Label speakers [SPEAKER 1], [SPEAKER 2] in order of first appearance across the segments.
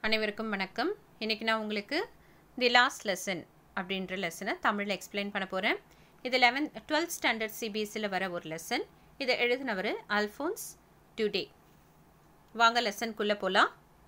[SPEAKER 1] அனைவருக்கும் வணக்கம் இன்றைக்கி நான் உங்களுக்கு தி லாஸ்ட் லெசன் அப்படின்ற லெசனை தமிழில் எக்ஸ்பிளைன் பண்ண போகிறேன் இது லெவன்த் டுவெல்த் ஸ்டாண்டர்ட் சிபிஎஸ்சியில் வர ஒரு லெசன் இதை எழுதினவர் அல்ஃபோன்ஸ் டுடே வாங்க லெசனுக்குள்ளே போகலாம்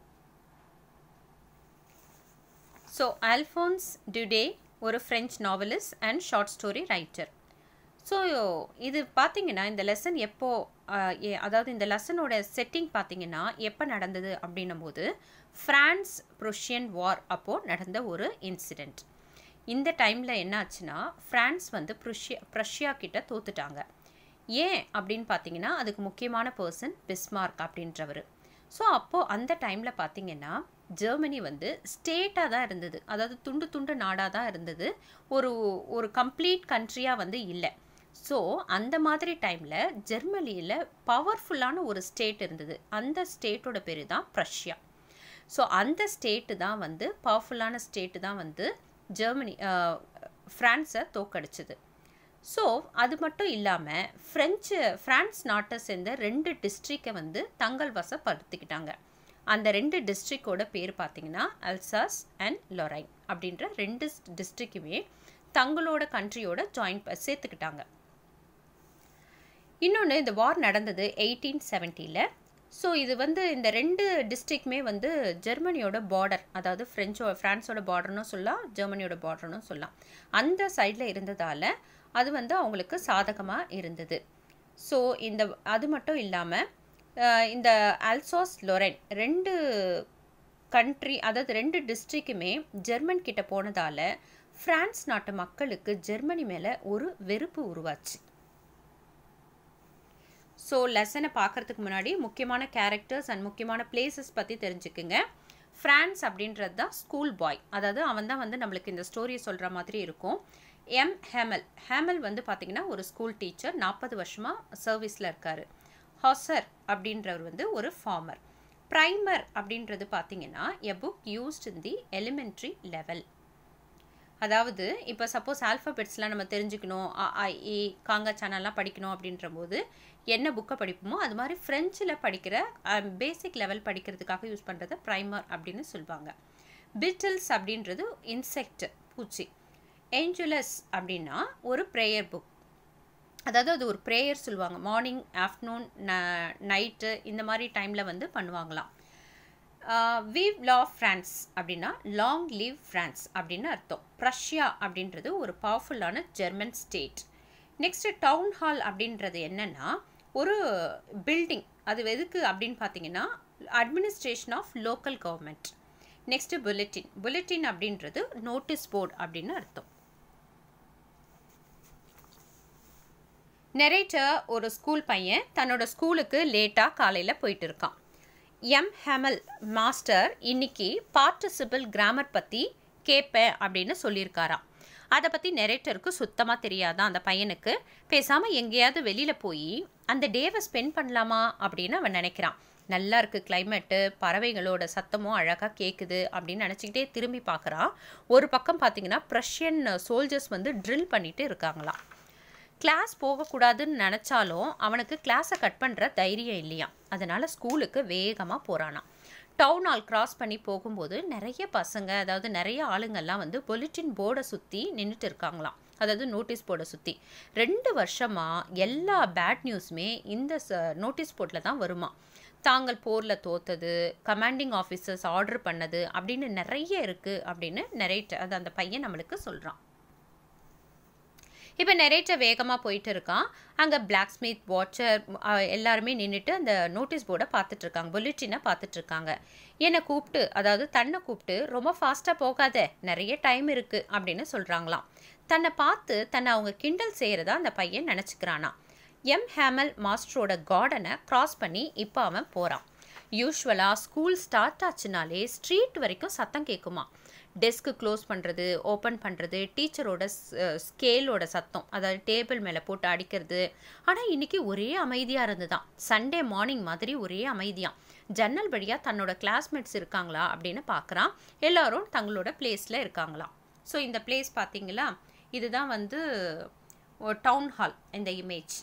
[SPEAKER 1] ஸோ அல்ஃபோன்ஸ் டுடே ஒரு French novelist and short story writer so இது பார்த்தீங்கன்னா இந்த லெசன் எப்போ ஆஹ், ஏ- அதாவது இந்த லெசனோட செட்டிங் பார்த்தீங்கன்னா எப்போ நடந்தது அப்படின்னும் போது ஃப்ரான்ஸ் ப்ரொஷியன் வார் அப்போது நடந்த ஒரு இன்சிடெண்ட் இந்த டைமில் என்ன ஆச்சுன்னா ஃப்ரான்ஸ் வந்து ப்ருஷியா ப்ரஷ்யா கிட்ட தோத்துட்டாங்க ஏன் அப்படின்னு பார்த்தீங்கன்னா அதுக்கு முக்கியமான பர்சன் பிஸ்மார்க் அப்படின்றவர் ஸோ அப்போது அந்த டைமில் பார்த்தீங்கன்னா ஜெர்மனி வந்து ஸ்டேட்டாக தான் இருந்தது அதாவது துண்டு துண்டு நாடாக தான் இருந்தது ஒரு ஒரு கம்ப்ளீட் கண்ட்ரியாக வந்து இல்லை ஸோ அந்த மாதிரி டைமில் ஜெர்மனியில் பவர்ஃபுல்லான ஒரு ஸ்டேட் இருந்தது அந்த ஸ்டேட்டோட பேர் தான் ப்ரஷ்யா ஸோ அந்த ஸ்டேட்டு தான் வந்து பவர்ஃபுல்லான ஸ்டேட்டு தான் வந்து ஜெர்மனி ஃப்ரான்ஸை தோக்கடிச்சது ஸோ அது மட்டும் இல்லாமல் ஃப்ரெஞ்சு ஃப்ரான்ஸ் நாட்டை சேர்ந்த ரெண்டு டிஸ்ட்ரிக்டை வந்து தங்கள் வசப்படுத்திக்கிட்டாங்க அந்த ரெண்டு டிஸ்ட்ரிக்டோட பேர் பார்த்தீங்கன்னா அல்சாஸ் அண்ட் லொரைன் அப்படின்ற ரெண்டு டிஸ்ட்ரிக்குமே தங்களோட கண்ட்ரியோட ஜாயின் சேர்த்துக்கிட்டாங்க இன்னொன்று இந்த வார் நடந்தது எயிட்டீன் செவன்ட்டியில் ஸோ இது வந்து இந்த ரெண்டு டிஸ்ட்ரிக்ட்மே வந்து ஜெர்மனியோட பார்டர் அதாவது ஃப்ரெஞ்சோ ஃப்ரான்ஸோட பார்டர்னும் சொல்லலாம் ஜெர்மனியோட பார்டர்னும் சொல்லலாம் அந்த சைடில் இருந்ததால் அது வந்து அவங்களுக்கு சாதகமாக இருந்தது ஸோ இந்த அது மட்டும் இல்லாமல் இந்த அல்சோஸ் லொரென் ரெண்டு கண்ட்ரி அதாவது ரெண்டு டிஸ்ட்ரிக்குமே ஜெர்மன் கிட்ட போனதால் ஃப்ரான்ஸ் நாட்டு மக்களுக்கு ஜெர்மனி மேலே ஒரு வெறுப்பு உருவாச்சு ஸோ லெசனை பார்க்கறதுக்கு முன்னாடி முக்கியமான கேரக்டர்ஸ் அண்ட் முக்கியமான பிளேசஸ் பற்றி தெரிஞ்சுக்குங்க ஃப்ரான்ஸ் அப்படின்றது தான் ஸ்கூல் பாய் அதாவது அவன் தான் வந்து நம்மளுக்கு இந்த ஸ்டோரியை சொல்கிற மாதிரி இருக்கும் எம் ஹேமல் ஹேமல் வந்து பார்த்திங்கன்னா ஒரு ஸ்கூல் டீச்சர் நாற்பது வருஷமாக சர்வீஸில் இருக்கார் ஹாசர் அப்படின்றவர் வந்து ஒரு ஃபார்மர் ப்ரைமர் அப்படின்றது பார்த்தீங்கன்னா a book used in the elementary level அதாவது இப்போ சப்போஸ் ஆல்ஃபபெட்ஸ்லாம் நம்ம தெரிஞ்சுக்கணும் அ, ஆ, இ காங்கா சேனல்லாம் படிக்கணும் அப்படின்ற போது என்ன புக்கை படிப்போமோ அது மாதிரி ஃப்ரெஞ்சில் படிக்கிற பேசிக் லெவல் படிக்கிறதுக்காக யூஸ் பண்ணுறத ப்ரைமர் அப்படின்னு சொல்லுவாங்க பிட்டில்ஸ் அப்படின்றது இன்செக்ட் பூச்சி ஏஞ்சுலஸ் அப்படின்னா ஒரு ப்ரேயர் புக் அதாவது அது ஒரு ப்ரேயர் சொல்லுவாங்க மார்னிங் ஆஃப்டர்நூன் நைட்டு இந்த மாதிரி டைமில் வந்து பண்ணுவாங்களாம் வீவ் லா ஃப்ரான்ஸ் அப்படின்னா லாங் லீவ் ஃப்ரான்ஸ் அப்படின்னு அர்த்தம் ப்ரஷ்யா அப்படின்றது ஒரு பவர்ஃபுல்லான German state next town hall அப்படின்றது என்னன்னா ஒரு பில்டிங் அது எதுக்கு அப்படின்னு பார்த்தீங்கன்னா administration of local government next bulletin bulletin அப்படின்றது நோட்டீஸ் போர்டு அப்படின்னு அர்த்தம் நெரேட்டர் ஒரு ஸ்கூல் பையன் தன்னோட ஸ்கூலுக்கு லேட்டாக காலையில் போயிட்டு இருக்கான் எம் ஹெமல் மாஸ்டர் இன்னைக்கு பார்ட்டிசிபிள் கிராமர் பற்றி கேட்பேன் அப்படின்னு சொல்லியிருக்காராம் அதை பற்றி நெரேட்டருக்கு சுத்தமாக தெரியாதான் அந்த பையனுக்கு பேசாமல் எங்கேயாவது வெளியில் போய் அந்த டேவை ஸ்பெண்ட் பண்ணலாமா அப்படின்னு அவன் நினைக்கிறான் நல்லா இருக்குது கிளைமேட்டு பறவைகளோட சத்தமும் அழகாக கேட்குது அப்படின்னு நினச்சிக்கிட்டே திரும்பி பார்க்குறான் ஒரு பக்கம் பார்த்தீங்கன்னா ப்ரஷியன் சோல்ஜர்ஸ் வந்து ட்ரில் பண்ணிட்டு இருக்காங்களாம் கிளாஸ் போகக்கூடாதுன்னு நினச்சாலும் அவனுக்கு கிளாஸை கட் பண்ணுற தைரியம் இல்லையா அதனால் ஸ்கூலுக்கு வேகமாக போகிறானாம் டவுன் ஹால் கிராஸ் பண்ணி போகும்போது நிறைய பசங்க அதாவது நிறைய ஆளுங்கள்லாம் வந்து பொலிட்டின் போர்டை சுற்றி நின்றுட்டு இருக்காங்களாம் அதாவது நோட்டீஸ் போர்டை சுற்றி ரெண்டு வருஷமாக எல்லா பேட் நியூஸுமே இந்த நோட்டீஸ் போர்டில் தான் வருமா தாங்கள் போரில் தோத்தது கமாண்டிங் ஆஃபீஸர்ஸ் ஆர்டர் பண்ணது அப்படின்னு நிறைய இருக்குது அப்படின்னு நிறைய அது அந்த பையன் நம்மளுக்கு சொல்கிறான் இப்போ நெரேட்டர் வேகமாக போயிட்டு இருக்கான் அங்கே பிளாக் ஸ்மித் வாட்சர் எல்லாருமே நின்றுட்டு அந்த நோட்டீஸ் போர்டை பார்த்துட்டு இருக்காங்க புல்லட்டினை பார்த்துட்டு இருக்காங்க என்னை கூப்பிட்டு அதாவது தன்னை கூப்பிட்டு ரொம்ப ஃபாஸ்ட்டாக போகாத நிறைய டைம் இருக்குது அப்படின்னு சொல்கிறாங்களாம் தன்னை பார்த்து தன்னை அவங்க கிண்டல் செய்கிறதா அந்த பையன் நினச்சிக்கிறானா எம் ஹேமல் மாஸ்டரோட கார்டனை கிராஸ் பண்ணி இப்போ அவன் போகிறான் யூஸ்வலாக ஸ்கூல் ஸ்டார்ட் ஆச்சுனாலே ஸ்ட்ரீட் வரைக்கும் சத்தம் கேட்குமா டெஸ்க்கு க்ளோஸ் பண்ணுறது ஓப்பன் பண்ணுறது டீச்சரோட ஸ்கேலோட சத்தம் அதாவது டேபிள் மேலே போட்டு அடிக்கிறது ஆனால் இன்றைக்கி ஒரே அமைதியாக இருந்துதான் சண்டே மார்னிங் மாதிரி ஒரே அமைதியாக ஜன்னல் வழியாக தன்னோட கிளாஸ்மேட்ஸ் இருக்காங்களா அப்படின்னு பார்க்குறான் எல்லாரும் தங்களோட பிளேஸில் இருக்காங்களாம் ஸோ இந்த பிளேஸ் பார்த்தீங்களா இதுதான் வந்து டவுன் ஹால் இந்த இமேஜ்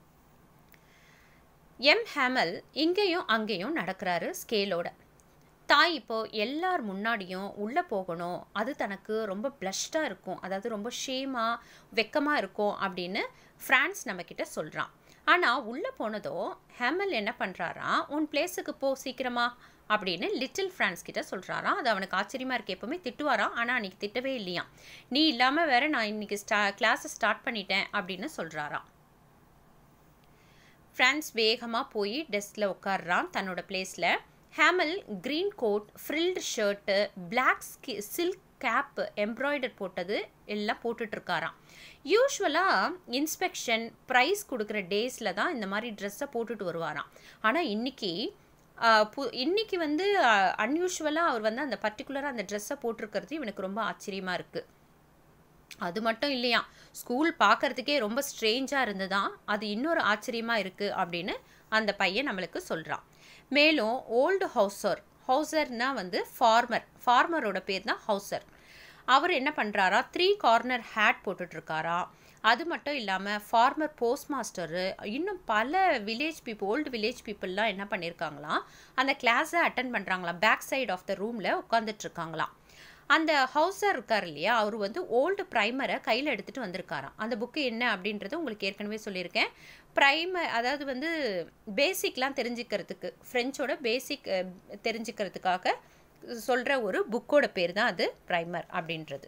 [SPEAKER 1] எம் ஹேமல் இங்கேயும் அங்கேயும் நடக்கிறாரு ஸ்கேலோட தாய் இப்போ எல்லார் முன்னாடியும் உள்ளே போகணும் அது தனக்கு ரொம்ப ப்ளஷ்டாக இருக்கும் அதாவது ரொம்ப ஷேமாக வெக்கமாக இருக்கும் அப்படின்னு ஃப்ரான்ஸ் நம்மக்கிட்ட சொல்கிறான் ஆனால் உள்ளே போனதோ ஹேமல் என்ன பண்ணுறாராம் உன் பிளேஸுக்கு போ சீக்கிரமா அப்படின்னு லிட்டில் ஃப்ரான்ஸ் கிட்ட சொல்கிறாராம் அது அவனுக்கு ஆச்சரியமாக இருக்கு எப்போவுமே திட்டுவாராம் ஆனால் அன்றைக்கி திட்டவே இல்லையாம் நீ இல்லாமல் வேற நான் இன்னைக்கு ஸ்டா கிளாஸை ஸ்டார்ட் பண்ணிட்டேன் அப்படின்னு சொல்கிறாராம் ஃப்ரான்ஸ் வேகமாக போய் டெஸ்கில் உட்காடுறான் தன்னோட பிளேஸில் Hamel green coat frilled shirt black ஸ்கி சில்க் கேப்பு எம்ப்ராய்டர் போட்டது எல்லாம் போட்டுட்ருக்காராம் யூஸ்வலாக இன்ஸ்பெக்ஷன் ப்ரைஸ் கொடுக்குற டேஸில் தான் இந்த மாதிரி ட்ரெஸ்ஸை போட்டுட்டு வருவாராம் ஆனால் இன்றைக்கி பு இன்றைக்கி வந்து அன்யூஷுவலாக அவர் வந்து அந்த பர்டிகுலராக அந்த ட்ரெஸ்ஸை போட்டிருக்கிறது இவனுக்கு ரொம்ப ஆச்சரியமாக இருக்குது அது மட்டும் இல்லையா ஸ்கூல் பார்க்கறதுக்கே ரொம்ப ஸ்ட்ரேஞ்சாக இருந்ததான் அது இன்னொரு ஆச்சரியமாக இருக்குது அப்படின்னு அந்த பையன் நம்மளுக்கு சொல்கிறான் மேலும் ஓல்டு ஹவுசர் ஹவுசர்னா வந்து ஃபார்மர் ஃபார்மரோட பேர் தான் ஹவுசர் அவர் என்ன பண்ணுறாரா த்ரீ கார்னர் ஹேட் போட்டுட்ருக்காரா அது மட்டும் இல்லாமல் ஃபார்மர் போஸ்ட் மாஸ்டரு இன்னும் பல வில்லேஜ் பீப்புள் ஓல்டு வில்லேஜ் பீப்புளெலாம் என்ன பண்ணியிருக்காங்களாம் அந்த கிளாஸை அட்டன் பண்ணுறாங்களாம் பேக் சைடு ஆஃப் த ரூமில் உட்காந்துட்ருக்காங்களாம் அந்த ஹவுசர் இருக்கார் இல்லையா அவர் வந்து ஓல்டு ப்ரைமரை கையில் எடுத்துகிட்டு வந்திருக்காராம் அந்த புக்கு என்ன அப்படின்றது உங்களுக்கு ஏற்கனவே சொல்லியிருக்கேன் ப்ரைமர் அதாவது வந்து பேசிக்லாம் தெரிஞ்சுக்கிறதுக்கு ஃப்ரெஞ்சோட பேசிக் தெரிஞ்சுக்கிறதுக்காக சொல்கிற ஒரு புக்கோட பேர் தான் அது ப்ரைமர் அப்படின்றது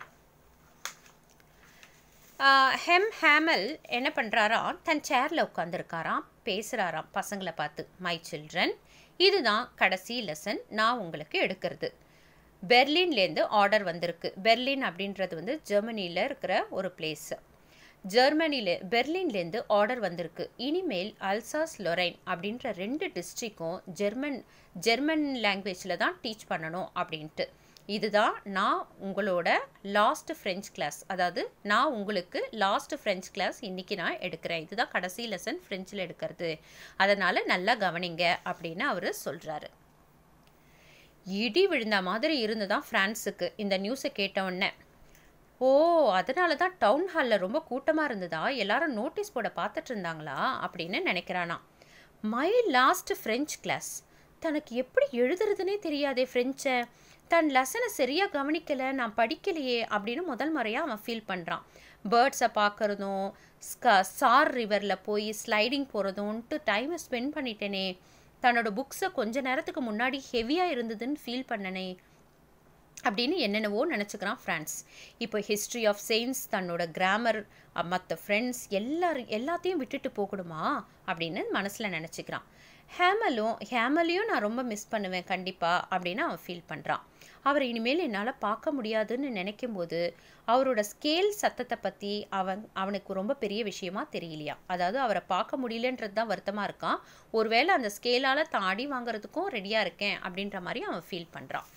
[SPEAKER 1] ஹெம் ஹேமல் என்ன பண்ணுறாராம் தன் சேரில் உட்காந்துருக்காராம் பேசுகிறாராம் பசங்களை பார்த்து மை சில்ட்ரன் இதுதான் கடைசி லெசன் நான் உங்களுக்கு எடுக்கிறது பெர்லின்லேருந்து ஆர்டர் வந்திருக்கு பெர்லின் அப்படின்றது வந்து ஜெர்மனியில் இருக்கிற ஒரு பிளேஸு ஜெர்மனியில் பெர்லின்லேருந்து ஆர்டர் வந்திருக்கு இனிமேல் அல்சாஸ் லொரைன் அப்படின்ற ரெண்டு டிஸ்ட்ரிக்கும் ஜெர்மன் ஜெர்மன் லாங்குவேஜில் தான் டீச் பண்ணணும் அப்படின்ட்டு இதுதான் நான் உங்களோட லாஸ்ட் ஃப்ரெஞ்ச் கிளாஸ் அதாவது நான் உங்களுக்கு லாஸ்ட் ஃப்ரெஞ்ச் கிளாஸ் இன்றைக்கி நான் எடுக்கிறேன் இதுதான் கடைசி லெசன் ஃப்ரெஞ்சில் எடுக்கிறது அதனால் நல்லா கவனிங்க அப்படின்னு அவர் சொல்கிறாரு இடி விழுந்த மாதிரி இருந்துதான் ஃப்ரான்ஸுக்கு இந்த நியூஸை கேட்டவுடனே ஓ அதனால தான் டவுன் ஹாலில் ரொம்ப கூட்டமாக இருந்ததா எல்லாரும் நோட்டீஸ் போட பார்த்துட்டு இருந்தாங்களா அப்படின்னு நினைக்கிறானா மை லாஸ்ட் ஃப்ரெஞ்ச் கிளாஸ் தனக்கு எப்படி எழுதுறதுனே தெரியாதே ஃப்ரெஞ்சை தன் லெசனை சரியாக கவனிக்கலை நான் படிக்கலையே அப்படின்னு முதல் முறையாக அவன் ஃபீல் பண்ணுறான் பேர்ட்ஸை பார்க்குறதும் ஸ்க சார் ரிவரில் போய் ஸ்லைடிங் போகிறதும்ன்ட்டு டைமை ஸ்பெண்ட் பண்ணிட்டேனே தன்னோட புக்ஸை கொஞ்ச நேரத்துக்கு முன்னாடி ஹெவியாக இருந்ததுன்னு ஃபீல் பண்ணனே அப்படின்னு என்னென்னவோ நினச்சிக்கிறான் ஃப்ரான்ஸ் இப்போ ஹிஸ்ட்ரி ஆஃப் சயின்ஸ் தன்னோட கிராமர் மற்ற ஃப்ரெண்ட்ஸ் எல்லாரும் எல்லாத்தையும் விட்டுட்டு போகணுமா அப்படின்னு மனசில் நினச்சிக்கிறான் ஹேமலும் ஹேமலையும் நான் ரொம்ப மிஸ் பண்ணுவேன் கண்டிப்பாக அப்படின்னு அவன் ஃபீல் பண்ணுறான் அவர் இனிமேல் என்னால் பார்க்க முடியாதுன்னு நினைக்கும் போது அவரோட ஸ்கேல் சத்தத்தை பற்றி அவன் அவனுக்கு ரொம்ப பெரிய விஷயமா தெரியலையா அதாவது அவரை பார்க்க முடியலன்றது தான் வருத்தமாக இருக்கான் ஒருவேளை அந்த ஸ்கேலால் தான் அடி வாங்குறதுக்கும் ரெடியாக இருக்கேன் அப்படின்ற மாதிரி அவன் ஃபீல் பண்ணுறான்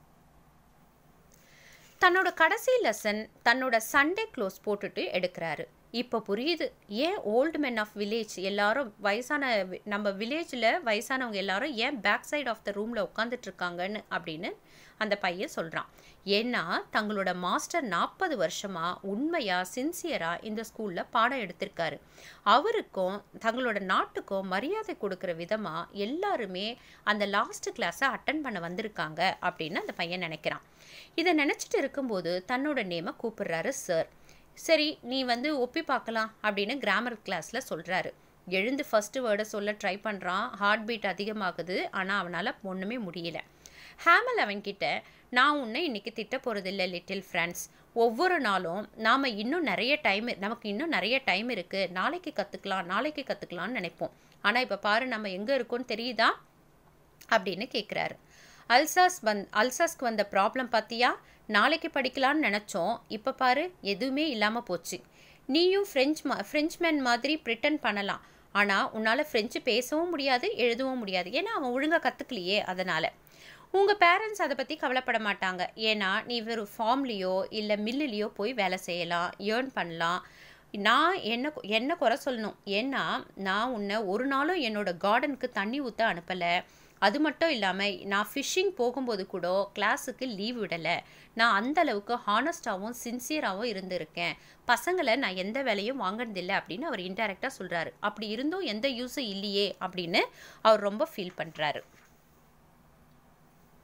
[SPEAKER 1] தன்னோட கடைசி லெசன் தன்னோட சண்டே க்ளோஸ் போட்டுட்டு எடுக்கிறாரு இப்போ புரியுது ஏன் ஓல்டு மென் ஆஃப் வில்லேஜ் எல்லாரும் வயசான நம்ம வில்லேஜில் வயசானவங்க எல்லாரும் ஏன் பேக் சைடு ஆஃப் த ரூமில் உட்காந்துட்ருக்காங்கன்னு அப்படின்னு அந்த பையன் சொல்கிறான் ஏன்னா தங்களோட மாஸ்டர் நாற்பது வருஷமாக உண்மையாக சின்சியராக இந்த ஸ்கூலில் பாடம் எடுத்திருக்காரு அவருக்கும் தங்களோட நாட்டுக்கும் மரியாதை கொடுக்குற விதமாக எல்லாருமே அந்த லாஸ்ட் கிளாஸை அட்டன் பண்ண வந்திருக்காங்க அப்படின்னு அந்த பையன் நினைக்கிறான் இதை நினச்சிட்டு இருக்கும்போது தன்னோட நேமை கூப்பிடுறாரு சார் சரி நீ வந்து ஒப்பி பார்க்கலாம் அப்படின்னு கிராமர் கிளாஸில் சொல்கிறாரு எழுந்து ஃபஸ்ட்டு வேர்டை சொல்ல ட்ரை பண்ணுறான் ஹார்ட் பீட் அதிகமாகுது ஆனால் அவனால் ஒன்றுமே முடியல ஹேமல் அவன்கிட்ட நான் உன்னை இன்னைக்கு திட்ட போகிறதில்ல லிட்டில் ஃப்ரெண்ட்ஸ் ஒவ்வொரு நாளும் நாம் இன்னும் நிறைய டைம் நமக்கு இன்னும் நிறைய டைம் இருக்குது நாளைக்கு கற்றுக்கலாம் நாளைக்கு கற்றுக்கலாம்னு நினைப்போம் ஆனால் இப்போ பாரு நம்ம எங்கே இருக்கோன்னு தெரியுதா அப்படின்னு கேட்குறாரு அல்சாஸ் வந் அல்சாஸ்க்கு வந்த ப்ராப்ளம் பார்த்தியா நாளைக்கு படிக்கலான்னு நினச்சோம் இப்போ பாரு எதுவுமே இல்லாமல் போச்சு நீயும் ஃப்ரெஞ்ச் மா ஃப்ரெஞ்ச்மேன் மாதிரி ப்ரிட்டன் பண்ணலாம் ஆனால் உன்னால் ஃப்ரெஞ்சு பேசவும் முடியாது எழுதவும் முடியாது ஏன்னா அவன் ஒழுங்காக கற்றுக்கலையே அதனால் உங்கள் பேரண்ட்ஸ் அதை பற்றி கவலைப்பட மாட்டாங்க ஏன்னா நீ வெறும் ஃபார்ம்லேயோ இல்லை மில்லுலேயோ போய் வேலை செய்யலாம் ஏர்ன் பண்ணலாம் நான் என்ன என்ன குறை சொல்லணும் ஏன்னா நான் உன்னை ஒரு நாளும் என்னோட கார்டனுக்கு தண்ணி ஊற்ற அனுப்பலை அது மட்டும் இல்லாமல் நான் ஃபிஷ்ஷிங் போகும்போது கூட கிளாஸுக்கு லீவ் விடலை நான் அந்த அளவுக்கு ஹானஸ்டாகவும் சின்சியராகவும் இருந்திருக்கேன் பசங்களை நான் எந்த வேலையும் வாங்கினதில்லை அப்படின்னு அவர் இன்டெரக்டாக சொல்கிறாரு அப்படி இருந்தும் எந்த யூஸும் இல்லையே அப்படின்னு அவர் ரொம்ப ஃபீல் பண்ணுறாரு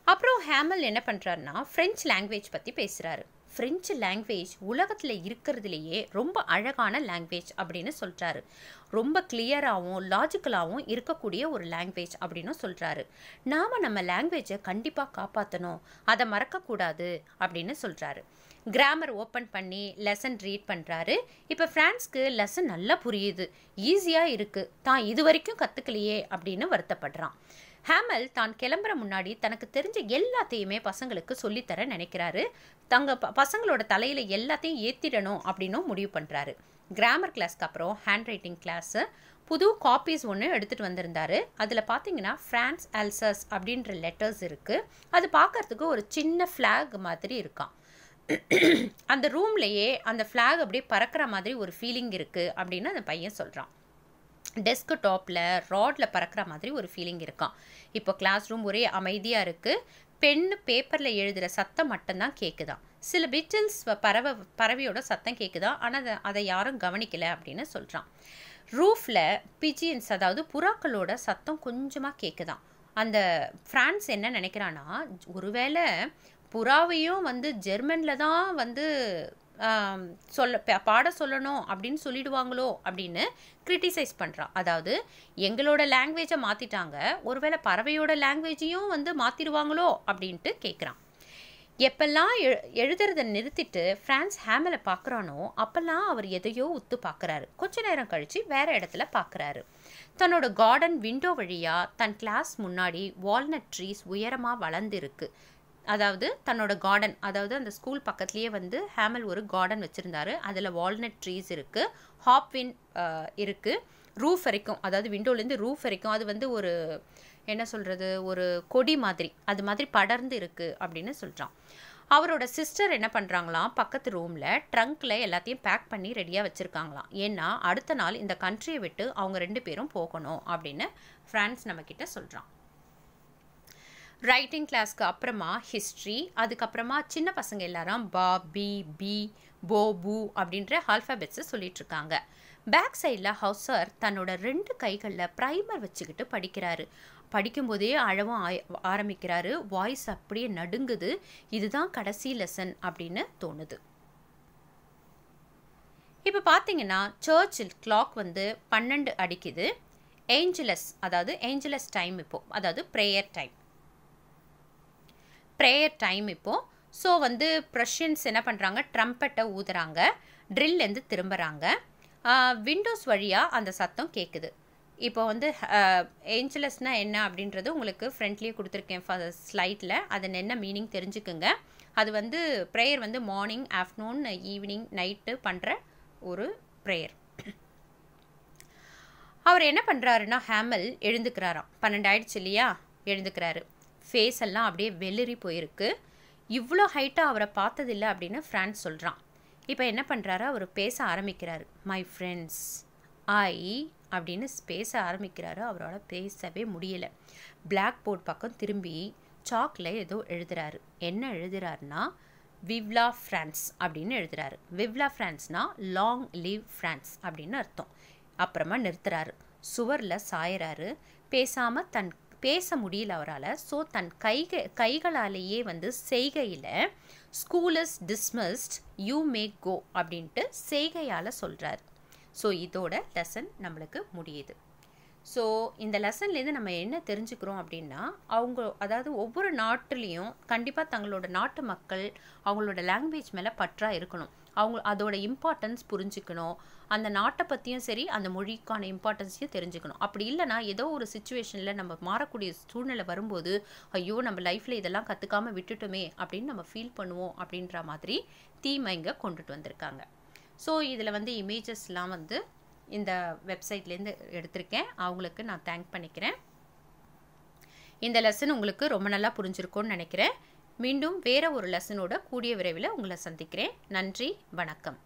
[SPEAKER 1] அப்புறம் ஹேமல் என்ன பண்ணுறாருன்னா ஃப்ரெஞ்ச் லாங்குவேஜ் பற்றி பேசுகிறாரு ஃப்ரெஞ்சு லாங்குவேஜ் உலகத்தில் இருக்கிறதுலையே ரொம்ப அழகான லாங்குவேஜ் அப்படின்னு சொல்கிறாரு ரொம்ப கிளியராகவும் லாஜிக்கலாகவும் இருக்கக்கூடிய ஒரு லாங்குவேஜ் அப்படின்னு சொல்கிறாரு நாம் நம்ம லாங்குவேஜை கண்டிப்பாக காப்பாற்றணும் அதை மறக்கக்கூடாது அப்படின்னு சொல்கிறாரு கிராமர் ஓப்பன் பண்ணி லெசன் ரீட் பண்ணுறாரு இப்போ ஃப்ரான்ஸ்க்கு லெசன் நல்லா புரியுது ஈஸியாக இருக்குது தான் இது வரைக்கும் கற்றுக்கலையே அப்படின்னு வருத்தப்படுறான் ஹேமல் தான் கிளம்புற முன்னாடி தனக்கு தெரிஞ்ச எல்லாத்தையுமே பசங்களுக்கு சொல்லித்தர நினைக்கிறாரு தங்க ப பசங்களோட தலையில் எல்லாத்தையும் ஏற்றிடணும் அப்படின்னும் முடிவு பண்ணுறாரு கிராமர் கிளாஸ்க்கு அப்புறம் ஹேண்ட் ரைட்டிங் கிளாஸு புது காப்பீஸ் ஒன்று எடுத்துகிட்டு வந்திருந்தாரு அதில் பார்த்தீங்கன்னா ஃப்ரான்ஸ் அல்சஸ் அப்படின்ற லெட்டர்ஸ் இருக்குது அது பார்க்கறதுக்கு ஒரு சின்ன ஃப்ளாக் மாதிரி இருக்கான் அந்த ரூம்லையே அந்த ஃப்ளாக் அப்படியே பறக்கிற மாதிரி ஒரு ஃபீலிங் இருக்குது அப்படின்னு அந்த பையன் சொல்கிறான் டெஸ்க் டாப்பில் ராடில் பறக்கிற மாதிரி ஒரு ஃபீலிங் இருக்கான் இப்போ கிளாஸ் ரூம் ஒரே அமைதியாக இருக்குது பென் பேப்பரில் எழுதுகிற சத்தம் மட்டும்தான் கேட்குதான் சில பிட்டில்ஸ் பறவை பறவையோட சத்தம் கேட்குதான் ஆனால் அதை அதை யாரும் கவனிக்கலை அப்படின்னு சொல்கிறான் ரூஃபில் பிஜியன்ஸ் அதாவது புறாக்களோட சத்தம் கொஞ்சமாக கேட்குதான் அந்த ஃப்ரான்ஸ் என்ன நினைக்கிறான்னா ஒருவேளை புறாவையும் வந்து ஜெர்மனில் தான் வந்து சொல்ல பாட சொல்லணும் அப்படின்னு சொல்லிடுவாங்களோ அப்படின்னு கிரிட்டிசைஸ் பண்ணுறான் அதாவது எங்களோட லாங்குவேஜை மாற்றிட்டாங்க ஒருவேளை பறவையோட லாங்குவேஜையும் வந்து மாற்றிடுவாங்களோ அப்படின்ட்டு கேட்குறான் எப்பெல்லாம் எழு எழுதுறத நிறுத்திட்டு ஃப்ரான்ஸ் ஹேமலை பார்க்குறானோ அப்போல்லாம் அவர் எதையோ உத்து பார்க்குறாரு கொஞ்ச நேரம் கழித்து வேற இடத்துல பார்க்குறாரு தன்னோட கார்டன் விண்டோ வழியாக தன் கிளாஸ் முன்னாடி வால்நட் ட்ரீஸ் உயரமாக வளர்ந்துருக்கு அதாவது தன்னோட கார்டன் அதாவது அந்த ஸ்கூல் பக்கத்துலேயே வந்து ஹேமல் ஒரு கார்டன் வச்சுருந்தாரு அதில் வால்நட் ட்ரீஸ் இருக்குது ஹாப்வின் இருக்குது ரூஃப் வரைக்கும் அதாவது விண்டோலேருந்து ரூஃப் வரைக்கும் அது வந்து ஒரு என்ன சொல்கிறது ஒரு கொடி மாதிரி அது மாதிரி படர்ந்து இருக்குது அப்படின்னு சொல்கிறான் அவரோட சிஸ்டர் என்ன பண்ணுறாங்களாம் பக்கத்து ரூமில் ட்ரங்க்கில் எல்லாத்தையும் பேக் பண்ணி ரெடியாக வச்சுருக்காங்களாம் ஏன்னா அடுத்த நாள் இந்த கண்ட்ரியை விட்டு அவங்க ரெண்டு பேரும் போகணும் அப்படின்னு ஃப்ரான்ஸ் நம்மக்கிட்ட சொல்கிறான் ரைட்டிங் கிளாஸ்க்கு அப்புறமா ஹிஸ்ட்ரி அதுக்கப்புறமா சின்ன பசங்க எல்லாரும் பா பி பி போ பூ அப்படின்ற ஆல்ஃபபெட்ஸை சொல்லிட்டு இருக்காங்க பேக் சைடில் ஹவுசர் தன்னோட ரெண்டு கைகளில் ப்ரைமர் வச்சுக்கிட்டு படிக்கிறாரு படிக்கும்போதே அழவும் ஆரம்பிக்கிறாரு வாய்ஸ் அப்படியே நடுங்குது இதுதான் கடைசி லெசன் அப்படின்னு தோணுது இப்போ பார்த்தீங்கன்னா சர்ச்சில் கிளாக் வந்து பன்னெண்டு அடிக்குது ஏஞ்சலஸ் அதாவது ஏஞ்சலஸ் டைம் இப்போ அதாவது ப்ரேயர் டைம் ப்ரேயர் டைம் இப்போது ஸோ வந்து ப்ரஷியன்ஸ் என்ன பண்ணுறாங்க ட்ரம்பெட்டை ஊதுறாங்க ட்ரில்லேருந்து திரும்புகிறாங்க விண்டோஸ் வழியாக அந்த சத்தம் கேட்குது இப்போ வந்து ஏஞ்சலஸ்னால் என்ன அப்படின்றது உங்களுக்கு ஃப்ரெண்ட்லேயே கொடுத்துருக்கேன் ஸ்லைட்டில் அது என்ன மீனிங் தெரிஞ்சுக்குங்க அது வந்து ப்ரேயர் வந்து மார்னிங் ஆஃப்டர்நூன் ஈவினிங் நைட்டு பண்ணுற ஒரு ப்ரேயர் அவர் என்ன பண்ணுறாருன்னா ஹேமல் எழுந்துக்கிறாராம் பன்னெண்டு ஆயிடுச்சு இல்லையா எழுந்துக்கிறாரு ஃபேஸ் எல்லாம் அப்படியே வெளிரி போயிருக்கு இவ்வளோ ஹைட்டாக அவரை பார்த்ததில்லை அப்படின்னு ஃப்ரான்ஸ் சொல்கிறான் இப்போ என்ன பண்ணுறாரு அவர் பேச ஆரம்பிக்கிறாரு மை ஃப்ரெண்ட்ஸ் ஐ அப்படின்னு பேச ஆரம்பிக்கிறாரு அவரால் பேசவே முடியலை பிளாக் போர்ட் பக்கம் திரும்பி சாக்ல ஏதோ எழுதுறாரு என்ன எழுதுறாருன்னா விவ்லா ஃப்ரான்ஸ் அப்படின்னு எழுதுறாரு விவ்லா ஃப்ரான்ஸ்னா லாங் லீவ் ஃப்ரான்ஸ் அப்படின்னு அர்த்தம் அப்புறமா நிறுத்துறாரு சுவரில் சாயறாரு பேசாமல் தன் பேச முடியல அவரால் ஸோ தன் கைக கைகளாலேயே வந்து செய்கையில் school is dismissed you may go அப்படின்ட்டு செய்கையால் சொல்கிறார் ஸோ இதோட லெசன் நம்மளுக்கு முடியுது ஸோ இந்த லெசன்லேருந்து நம்ம என்ன தெரிஞ்சுக்கிறோம் அப்படின்னா அவங்க அதாவது ஒவ்வொரு நாட்டுலேயும் கண்டிப்பாக தங்களோட நாட்டு மக்கள் அவங்களோட லாங்குவேஜ் மேலே பற்றாக இருக்கணும் அவங்க அதோட இம்பார்ட்டன்ஸ் புரிஞ்சுக்கணும் அந்த நாட்டை பற்றியும் சரி அந்த மொழிக்கான இம்பார்ட்டன்ஸையும் தெரிஞ்சுக்கணும் அப்படி இல்லைனா ஏதோ ஒரு சுச்சுவேஷனில் நம்ம மாறக்கூடிய சூழ்நிலை வரும்போது ஐயோ நம்ம லைஃப்பில் இதெல்லாம் கற்றுக்காம விட்டுட்டோமே அப்படின்னு நம்ம ஃபீல் பண்ணுவோம் அப்படின்ற மாதிரி தீமை இங்கே கொண்டுட்டு வந்திருக்காங்க ஸோ இதில் வந்து இமேஜஸ்லாம் வந்து இந்த வெப்சைட்லேருந்து எடுத்திருக்கேன் அவங்களுக்கு நான் தேங்க் பண்ணிக்கிறேன் இந்த லெசன் உங்களுக்கு ரொம்ப நல்லா புரிஞ்சிருக்கும்னு நினைக்கிறேன் மீண்டும் வேற ஒரு லெசனோட கூடிய விரைவில் உங்களை சந்திக்கிறேன் நன்றி வணக்கம்